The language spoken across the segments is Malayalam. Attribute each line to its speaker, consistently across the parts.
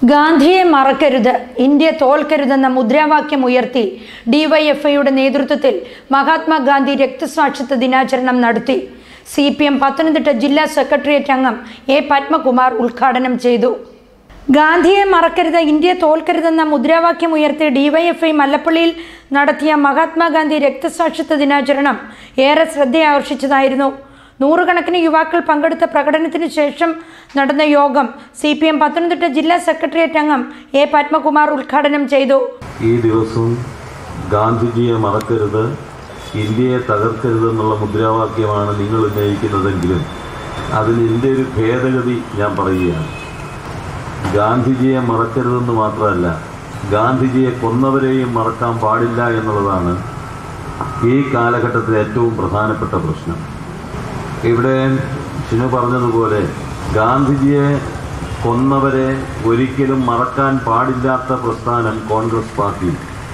Speaker 1: ഗാന്ധിയെ മറക്കരുത് ഇന്ത്യ തോൽക്കരുതെന്ന മുദ്രാവാക്യം ഉയർത്തി ഡിവൈഎഫ്ഐയുടെ നേതൃത്വത്തിൽ മഹാത്മാഗാന്ധി രക്തസാക്ഷിത്വ ദിനാചരണം നടത്തി സി പി എം പത്തനംതിട്ട ജില്ലാ സെക്രട്ടേറിയറ്റ് അംഗം എ പത്മകുമാർ ഉദ്ഘാടനം ചെയ്തു ഗാന്ധിയെ മറക്കരുത് ഇന്ത്യ തോൽക്കരുതെന്ന മുദ്രാവാക്യം ഉയർത്തി ഡിവൈഎഫ്ഐ മല്ലപ്പള്ളിയിൽ നടത്തിയ മഹാത്മാഗാന്ധി രക്തസാക്ഷിത്വ ദിനാചരണം ഏറെ ശ്രദ്ധയാകർഷിച്ചതായിരുന്നു നൂറുകണക്കിന് യുവാക്കൾ പങ്കെടുത്ത പ്രകടനത്തിന് ശേഷം നടന്ന യോഗം സി പി എം പത്തനംതിട്ട ജില്ലാ സെക്രട്ടേറിയറ്റ് അംഗം എ പത്മകുമാർ ഉദ്ഘാടനം ചെയ്തു
Speaker 2: ഈ ദിവസവും ഗാന്ധിജിയെ മറക്കരുത് ഇന്ത്യയെ തകർക്കരുത് എന്നുള്ള മുദ്രാവാക്യമാണ് നിങ്ങൾ ഉന്നയിക്കുന്നതെങ്കിലും അതിന് എൻ്റെ ഒരു ഭേദഗതി ഞാൻ പറയുകയാണ് ഗാന്ധിജിയെ മറക്കരുതെന്ന് മാത്രമല്ല ഗാന്ധിജിയെ കൊന്നവരെയും മറക്കാൻ പാടില്ല എന്നുള്ളതാണ് ഈ കാലഘട്ടത്തിലെ ഏറ്റവും പ്രധാനപ്പെട്ട പ്രശ്നം ഇവിടെ ഷിനു പറഞ്ഞതുപോലെ ഗാന്ധിജിയെ കൊന്നവരെ ഒരിക്കലും മറക്കാൻ പാടില്ലാത്ത പ്രസ്ഥാനം കോൺഗ്രസ് പാർട്ടി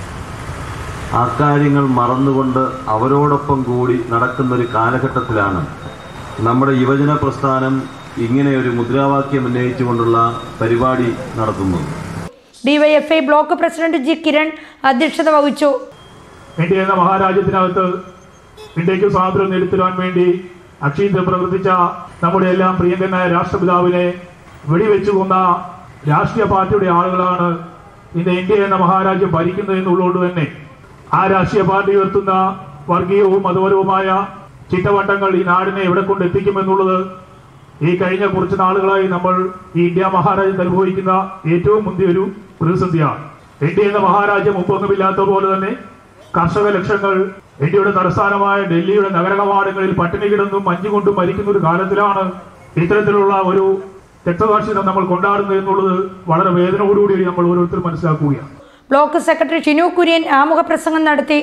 Speaker 2: അക്കാര്യങ്ങൾ മറന്നുകൊണ്ട് അവരോടൊപ്പം കൂടി നടക്കുന്ന ഒരു കാലഘട്ടത്തിലാണ് നമ്മുടെ യുവജന പ്രസ്ഥാനം ഇങ്ങനെ ഒരു മുദ്രാവാക്യം ഉന്നയിച്ചുകൊണ്ടുള്ള പരിപാടി നടത്തുന്നത്
Speaker 1: DYFI block president G Kiran അധ്യക്ഷത വഹിച്ചു
Speaker 3: ഇന്ത്യ എന്ന മഹാരാജ്യത്തിനകത്ത് ഇന്ത്യക്ക് സ്വാതന്ത്ര്യം നേടിത്തരുവാൻ വേണ്ടി അക്ഷീന്ദ്രം പ്രവർത്തിച്ച നമ്മുടെ എല്ലാം പ്രിയങ്കനായ രാഷ്ട്രപിതാവിനെ വെടിവെച്ചു കൊന്ന രാഷ്ട്രീയ പാർട്ടിയുടെ ആളുകളാണ് ഇന്ന് ഇന്ത്യ എന്ന മഹാരാജ്യം ഭരിക്കുന്നത് എന്നുള്ളതുകൊണ്ട് തന്നെ ആ രാഷ്ട്രീയ പാർട്ടി ഉയർത്തുന്ന വർഗീയവും മതപരവുമായ ചിട്ടവട്ടങ്ങൾ ഈ നാടിനെ എവിടെ കൊണ്ട് എത്തിക്കുമെന്നുള്ളത് ഈ കഴിഞ്ഞ കുറച്ച് നാളുകളായി നമ്മൾ ഈ ഇന്ത്യ മഹാരാജ്യത്ത് അനുഭവിക്കുന്ന ഏറ്റവും മുന്തിയ ഒരു പ്രതിസന്ധിയാണ് ഇന്ത്യ എന്ന മഹാരാജ്യം മുമ്പൊന്നുമില്ലാത്ത പോലെ തന്നെ കർഷക ലക്ഷങ്ങൾ ഇന്ത്യയുടെ തലസ്ഥാനമായ ഡൽഹിയുടെ നഗരകവാടങ്ങളിൽ പട്ടിണി കിടന്നും മഞ്ഞുകൊണ്ടും മരിക്കുന്ന ഒരു കാലത്തിലാണ് ഇത്തരത്തിലുള്ള ഒരു രക്തസാക്ഷിത്വം നമ്മൾ കൊണ്ടാടുന്നത് എന്നുള്ളത് വളരെ വേദനയോടുകൂടി നമ്മൾ ഓരോരുത്തരും മനസ്സിലാക്കുകയാണ്
Speaker 1: ബ്ലോക്ക് സെക്രട്ടറി ഷിനു കുര്യൻ ആമുഖ പ്രസംഗം നടത്തി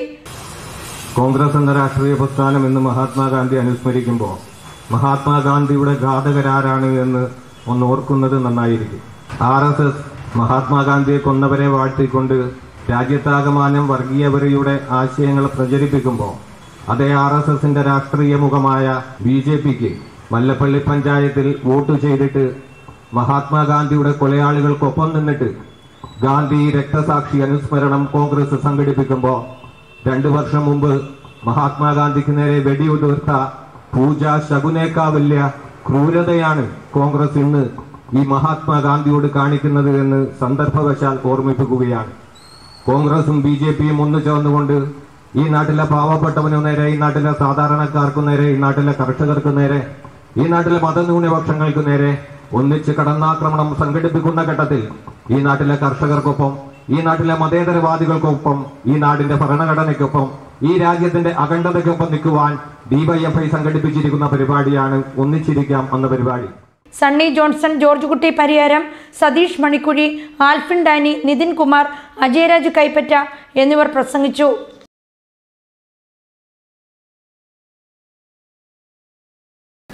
Speaker 4: കോൺഗ്രസ് എന്ന രാഷ്ട്രീയ പ്രസ്ഥാനം ഇന്ന് മഹാത്മാഗാന്ധി അനുസ്മരിക്കുമ്പോൾ മഹാത്മാഗാന്ധിയുടെ ഘാതകരാരാണ് എന്ന് ഒന്ന് ഓർക്കുന്നത് നന്നായിരിക്കും ആർ എസ് എസ് മഹാത്മാഗാന്ധിയെ കൊന്നവരെ വാഴ്ത്തിക്കൊണ്ട് രാജ്യത്താകമാനം വർഗീയവരയുടെ ആശയങ്ങൾ പ്രചരിപ്പിക്കുമ്പോൾ അതേ ആർ എസ് എസിന്റെ രാഷ്ട്രീയ മുഖമായ ബി ജെ പിക്ക് മല്ലപ്പള്ളി പഞ്ചായത്തിൽ വോട്ട് ചെയ്തിട്ട് മഹാത്മാഗാന്ധിയുടെ കൊലയാളികൾക്കൊപ്പം നിന്നിട്ട് ഗാന്ധി രക്തസാക്ഷി അനുസ്മരണം കോൺഗ്രസ് സംഘടിപ്പിക്കുമ്പോൾ രണ്ടു വർഷം മുമ്പ് മഹാത്മാഗാന്ധിക്ക് നേരെ വെടിയുതിർത്ത പൂജ ശകുനേക്കാ വലിയ ക്രൂരതയാണ് കോൺഗ്രസ് ഇന്ന് ഈ മഹാത്മാഗാന്ധിയോട് കാണിക്കുന്നത് എന്ന് സന്ദർഭവശാൽ ഓർമ്മിപ്പിക്കുകയാണ് കോൺഗ്രസും ബി ജെ പിയും ഒന്നു ചേർന്നുകൊണ്ട് ഈ നാട്ടിലെ പാവപ്പെട്ടവനു നേരെ ഈ നാട്ടിലെ സാധാരണക്കാർക്കു നേരെ ഈ നാട്ടിലെ കർഷകർക്ക് നേരെ ഈ നാട്ടിലെ മതന്യൂനപക്ഷങ്ങൾക്ക് നേരെ ഒന്നിച്ച് കടന്നാക്രമണം സംഘടിപ്പിക്കുന്ന ഘട്ടത്തിൽ ഈ നാട്ടിലെ കർഷകർക്കൊപ്പം ഈ നാട്ടിലെ മതേതരവാദികൾക്കൊപ്പം ഈ നാടിന്റെ ഭരണഘടനയ്ക്കൊപ്പം ഈ രാജ്യത്തിന്റെ അഖണ്ഡതയ്ക്കൊപ്പം നിൽക്കുവാൻ ഡിവൈഎഫ്ഐ സംഘടിപ്പിച്ചിരിക്കുന്ന പരിപാടിയാണ് ഒന്നിച്ചിരിക്കാം എന്ന പരിപാടി
Speaker 1: സണ്ണി ജോൺസൺ ജോർജ് കുട്ടി പരിയാരം സതീഷ് മണിക്കുഴി ആൽഫിൻ ഡാനി നിതിൻ കുമാർ അജയരാജ് കൈപ്പറ്റ എന്നിവർ പ്രസംഗിച്ചു